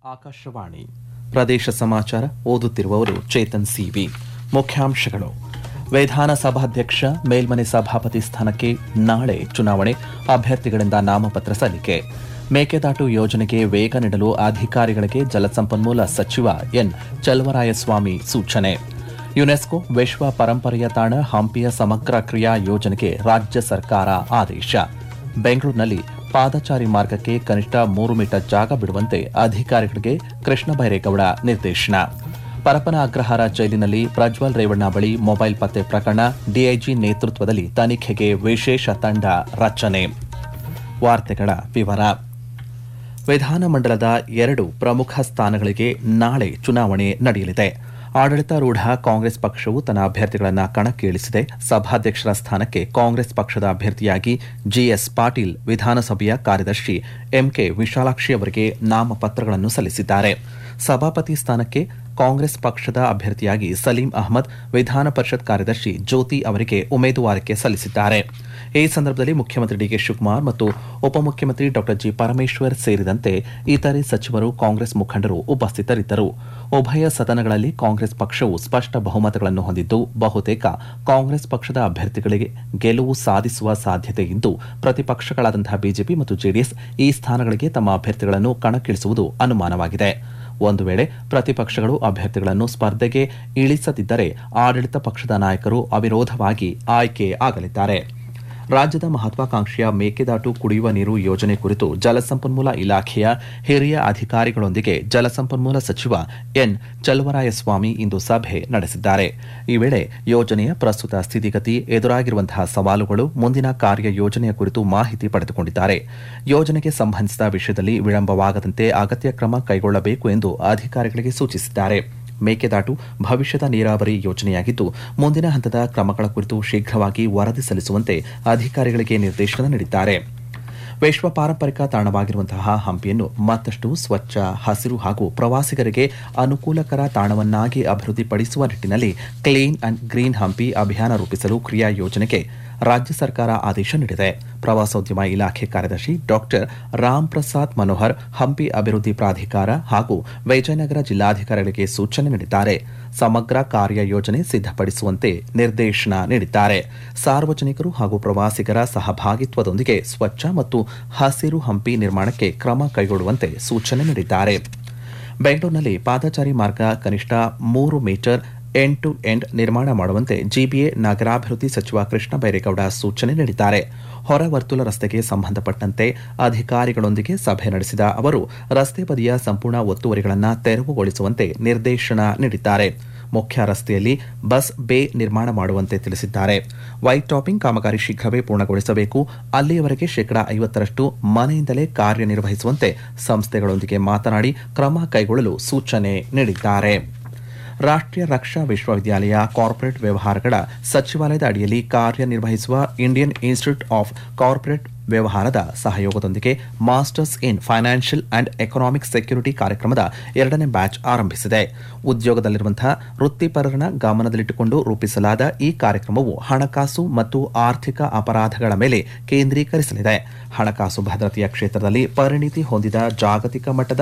ಆಕಾಶವಾಣಿ ಪ್ರದೇಶ ಸಮಾಚಾರ ಓದುತ್ತಿರುವವರು ಚೇತನ್ ಸಿವಿ ಮುಖ್ಯಾಂಶಗಳು ವಿಧಾನಸಭಾಧ್ಯಕ್ಷ ಮೇಲ್ಮನೆ ಸಭಾಪತಿ ಸ್ಥಾನಕ್ಕೆ ನಾಳೆ ಚುನಾವಣೆ ಅಭ್ಯರ್ಥಿಗಳಿಂದ ನಾಮಪತ್ರ ಸಲ್ಲಿಕೆ ಮೇಕೆದಾಟು ಯೋಜನೆಗೆ ವೇಗ ನೀಡಲು ಅಧಿಕಾರಿಗಳಿಗೆ ಜಲಸಂಪನ್ಮೂಲ ಸಚಿವ ಎನ್ ಚಲವರಾಯಸ್ವಾಮಿ ಸೂಚನೆ ಯುನೆಸ್ಕೋ ವಿಶ್ವ ಪರಂಪರೆಯ ತಾಣ ಹಂಪಿಯ ಸಮಗ್ರ ಕ್ರಿಯಾ ಯೋಜನೆಗೆ ರಾಜ್ಯ ಸರ್ಕಾರ ಆದೇಶ ಬೆಂಗಳೂರಿನಲ್ಲಿ ಪಾದಚಾರಿ ಮಾರ್ಗಕ್ಕೆ ಕನಿಷ್ಠ ಮೂರು ಮೀಟರ್ ಜಾಗ ಬಿಡುವಂತೆ ಅಧಿಕಾರಿಗಳಿಗೆ ಕೃಷ್ಣ ಬೈರೇಗೌಡ ನಿರ್ದೇಶನ ಪರಪನ ಅಗ್ರಹಾರ ಜೈಲಿನಲ್ಲಿ ಪ್ರಜ್ವಲ್ ರೇವಣ್ಣ ಬಳಿ ಮೊಬೈಲ್ ಪತ್ತೆ ಪ್ರಕರಣ ಡಿಐಜಿ ನೇತೃತ್ವದಲ್ಲಿ ತನಿಖೆಗೆ ವಿಶೇಷ ತಂಡ ರಚನೆ ವಾರ್ತೆಗಳ ವಿವರ ವಿಧಾನಮಂಡಲದ ಎರಡು ಪ್ರಮುಖ ಸ್ಥಾನಗಳಿಗೆ ನಾಳೆ ಚುನಾವಣೆ ನಡೆಯಲಿದೆ ಆಡಳಿತಾರೂಢ ಕಾಂಗ್ರೆಸ್ ಪಕ್ಷವು ತನ್ನ ಅಭ್ಯರ್ಥಿಗಳನ್ನು ಕಣಕ್ಕೆ ಇಳಿಸಿದೆ ಸಭಾಧ್ಯಕ್ಷರ ಸ್ಥಾನಕ್ಕೆ ಕಾಂಗ್ರೆಸ್ ಪಕ್ಷದ ಅಭ್ಯರ್ಥಿಯಾಗಿ ಜಿಎಸ್ ಪಾಟೀಲ್ ವಿಧಾನಸಭೆಯ ಕಾರ್ಯದರ್ಶಿ ಎಂಕೆ ವಿಶಾಲಾಕ್ಷಿ ಅವರಿಗೆ ನಾಮಪತ್ರಗಳನ್ನು ಸಲ್ಲಿಸಿದ್ದಾರೆ ಸಭಾಪತಿ ಸ್ಥಾನಕ್ಕೆ ಕಾಂಗ್ರೆಸ್ ಪಕ್ಷದ ಅಭ್ಯರ್ಥಿಯಾಗಿ ಸಲೀಂ ಅಹಮದ್ ವಿಧಾನ ಪರಿಷತ್ ಕಾರ್ಯದರ್ಶಿ ಜ್ಯೋತಿ ಅವರಿಗೆ ಉಮೇದುವಾರಿಕೆ ಸಲ್ಲಿಸಿದ್ದಾರೆ ಈ ಸಂದರ್ಭದಲ್ಲಿ ಮುಖ್ಯಮಂತ್ರಿ ಡಿಕೆ ಶಿವಕುಮಾರ್ ಮತ್ತು ಉಪಮುಖ್ಯಮಂತ್ರಿ ಡಾ ಜಿ ಪರಮೇಶ್ವರ್ ಸೇರಿದಂತೆ ಇತರೆ ಸಚಿವರು ಕಾಂಗ್ರೆಸ್ ಮುಖಂಡರು ಉಪಸ್ಥಿತರಿದ್ದರು ಉಭಯ ಸದನಗಳಲ್ಲಿ ಕಾಂಗ್ರೆಸ್ ಪಕ್ಷವು ಸ್ಪಷ್ಟ ಬಹುಮತಗಳನ್ನು ಹೊಂದಿದ್ದು ಬಹುತೇಕ ಕಾಂಗ್ರೆಸ್ ಪಕ್ಷದ ಅಭ್ಯರ್ಥಿಗಳಿಗೆ ಗೆಲುವು ಸಾಧಿಸುವ ಸಾಧ್ಯತೆ ಇದ್ದು ಪ್ರತಿಪಕ್ಷಗಳಾದಂತಹ ಬಿಜೆಪಿ ಮತ್ತು ಜೆಡಿಎಸ್ ಈ ಸ್ಥಾನಗಳಿಗೆ ತಮ್ಮ ಅಭ್ಯರ್ಥಿಗಳನ್ನು ಕಣಕ್ಕಿಳಿಸುವುದು ಅನುಮಾನವಾಗಿದೆ ಒಂದು ವೇಳೆ ಪ್ರತಿಪಕ್ಷಗಳು ಅಭ್ಯರ್ಥಿಗಳನ್ನು ಸ್ಪರ್ಧೆಗೆ ಇಳಿಸದಿದ್ದರೆ ಆಡಳಿತ ಪಕ್ಷದ ನಾಯಕರು ಅವಿರೋಧವಾಗಿ ಆಯ್ಕೆ ಆಗಲಿದ್ದಾರೆ ರಾಜ್ಯದ ಮಹತ್ವಾಕಾಂಕ್ಷೆಯ ಮೇಕೆದಾಟು ಕುಡಿಯುವ ನೀರು ಯೋಜನೆ ಕುರಿತು ಜಲಸಂಪನ್ಮೂಲ ಇಲಾಖೆಯ ಹಿರಿಯ ಅಧಿಕಾರಿಗಳೊಂದಿಗೆ ಜಲಸಂಪನ್ಮೂಲ ಸಚಿವ ಎನ್ ಚಲವರಾಯಸ್ವಾಮಿ ಇಂದು ಸಭೆ ನಡೆಸಿದ್ದಾರೆ ಈ ವೇಳೆ ಯೋಜನೆಯ ಪ್ರಸ್ತುತ ಸ್ಥಿತಿಗತಿ ಎದುರಾಗಿರುವಂತಹ ಸವಾಲುಗಳು ಮುಂದಿನ ಕಾರ್ಯ ಯೋಜನೆಯ ಕುರಿತು ಮಾಹಿತಿ ಪಡೆದುಕೊಂಡಿದ್ದಾರೆ ಯೋಜನೆಗೆ ಸಂಬಂಧಿಸಿದ ವಿಷಯದಲ್ಲಿ ವಿಳಂಬವಾಗದಂತೆ ಅಗತ್ಯ ಕ್ರಮ ಕೈಗೊಳ್ಳಬೇಕು ಎಂದು ಅಧಿಕಾರಿಗಳಿಗೆ ಸೂಚಿಸಿದ್ದಾರೆ ಮೇಕೆದಾಟು ಭವಿಷ್ಯದ ನೀರಾವರಿ ಯೋಜನೆಯಾಗಿದ್ದು ಮುಂದಿನ ಹಂತದ ಕ್ರಮಗಳ ಕುರಿತು ಶೀಘ್ರವಾಗಿ ವರದಿ ಸಲ್ಲಿಸುವಂತೆ ಅಧಿಕಾರಿಗಳಿಗೆ ನಿರ್ದೇಶನ ನೀಡಿದ್ದಾರೆ ವಿಶ್ವ ಪಾರಂಪರಿಕ ತಾಣವಾಗಿರುವಂತಹ ಹಂಪಿಯನ್ನು ಮತ್ತಷ್ಟು ಸ್ವಚ್ಛ ಹಸಿರು ಹಾಗೂ ಪ್ರವಾಸಿಗರಿಗೆ ಅನುಕೂಲಕರ ತಾಣವನ್ನಾಗಿ ಅಭಿವೃದ್ಧಿಪಡಿಸುವ ನಿಟ್ಟಿನಲ್ಲಿ ಕ್ಲೀನ್ ಅಂಡ್ ಗ್ರೀನ್ ಹಂಪಿ ಅಭಿಯಾನ ರೂಪಿಸಲು ಕ್ರಿಯಾ ಯೋಜನೆಗೆ ರಾಜ್ಯ ಸರ್ಕಾರ ಆದೇಶ ನೀಡಿದೆ ಪ್ರವಾಸೋದ್ಯಮ ಇಲಾಖೆ ಕಾರ್ಯದರ್ಶಿ ಡಾಕ್ಟರ್ ರಾಮ್ ಪ್ರಸಾದ್ ಮನೋಹರ್ ಹಂಪಿ ಅಭಿವೃದ್ಧಿ ಪ್ರಾಧಿಕಾರ ಹಾಗೂ ವಿಜಯನಗರ ಜಿಲ್ಲಾಧಿಕಾರಿಗಳಿಗೆ ಸೂಚನೆ ನೀಡಿದ್ದಾರೆ ಸಮಗ್ರ ಕಾರ್ಯ ಯೋಜನೆ ಸಿದ್ಧಪಡಿಸುವಂತೆ ನಿರ್ದೇಶನ ನೀಡಿದ್ದಾರೆ ಸಾರ್ವಜನಿಕರು ಹಾಗೂ ಪ್ರವಾಸಿಗರ ಸಹಭಾಗಿತ್ವದೊಂದಿಗೆ ಸ್ವಚ್ಛ ಮತ್ತು ಹಸಿರು ಹಂಪಿ ನಿರ್ಮಾಣಕ್ಕೆ ಕ್ರಮ ಕೈಗೊಳ್ಳುವಂತೆ ಸೂಚನೆ ನೀಡಿದ್ದಾರೆ ಬೆಂಗಳೂರಿನಲ್ಲಿ ಪಾದಚಾರಿ ಮಾರ್ಗ ಕನಿಷ್ಠ ಮೂರು ಮೀಟರ್ ಎಂಡ್ ಟು ಎಂಡ್ ನಿರ್ಮಾಣ ಮಾಡುವಂತೆ ಜಿಬಿಎ ನಗರಾಭಿವೃದ್ಧಿ ಸಚಿವ ಕೃಷ್ಣ ಬೈರೇಗೌಡ ಸೂಚನೆ ನೀಡಿದ್ದಾರೆ ಹೊರ ವರ್ತುಲ ರಸ್ತೆಗೆ ಸಂಬಂಧಪಟ್ಟಂತೆ ಅಧಿಕಾರಿಗಳೊಂದಿಗೆ ಸಭೆ ನಡೆಸಿದ ಅವರು ರಸ್ತೆ ಬದಿಯ ಸಂಪೂರ್ಣ ಒತ್ತುವರಿಗಳನ್ನು ತೆರವುಗೊಳಿಸುವಂತೆ ನಿರ್ದೇಶನ ನೀಡಿದ್ದಾರೆ ಮುಖ್ಯ ರಸ್ತೆಯಲ್ಲಿ ಬಸ್ ಬೇ ನಿರ್ಮಾಣ ಮಾಡುವಂತೆ ತಿಳಿಸಿದ್ದಾರೆ ವೈಟ್ ಟಾಪಿಂಗ್ ಕಾಮಗಾರಿ ಶೀಘ್ರವೇ ಪೂರ್ಣಗೊಳಿಸಬೇಕು ಅಲ್ಲಿಯವರೆಗೆ ಶೇಕಡಾ ಐವತ್ತರಷ್ಟು ಮನೆಯಿಂದಲೇ ಕಾರ್ಯನಿರ್ವಹಿಸುವಂತೆ ಸಂಸ್ಥೆಗಳೊಂದಿಗೆ ಮಾತನಾಡಿ ಕ್ರಮ ಕೈಗೊಳ್ಳಲು ಸೂಚನೆ ನೀಡಿದ್ದಾರೆ ರಾಷ್ಟ್ರೀಯ ರಕ್ಷಾ ವಿಶ್ವವಿದ್ಯಾಲಯ ಕಾರ್ಪೊರೇಟ್ ವ್ಯವಹಾರಗಳ ಸಚಿವಾಲಯದ ಅಡಿಯಲ್ಲಿ ಕಾರ್ಯನಿರ್ವಹಿಸುವ ಇಂಡಿಯನ್ ಇನ್ಸ್ಟಿಟ್ಯೂಟ್ ಆಫ್ ಕಾರ್ಪೊರೇಟ್ ವ್ಯವಹಾರದ ಸಹಯೋಗದೊಂದಿಗೆ masters in financial and economic security ಕಾರ್ಯಕ್ರಮದ ಎರಡನೇ ಬ್ಯಾಚ್ ಆರಂಭಿಸಿದೆ ಉದ್ಯೋಗದಲ್ಲಿರುವಂತಹ ವೃತ್ತಿಪರರನ್ನ ಗಮನದಲ್ಲಿಟ್ಟುಕೊಂಡು ರೂಪಿಸಲಾದ ಈ ಕಾರ್ಯಕ್ರಮವು ಹಣಕಾಸು ಮತ್ತು ಆರ್ಥಿಕ ಅಪರಾಧಗಳ ಮೇಲೆ ಕೇಂದ್ರೀಕರಿಸಲಿದೆ ಹಣಕಾಸು ಭದ್ರತೆಯ ಕ್ಷೇತ್ರದಲ್ಲಿ ಪರಿಣಿತಿ ಹೊಂದಿದ ಜಾಗತಿಕ ಮಟ್ಟದ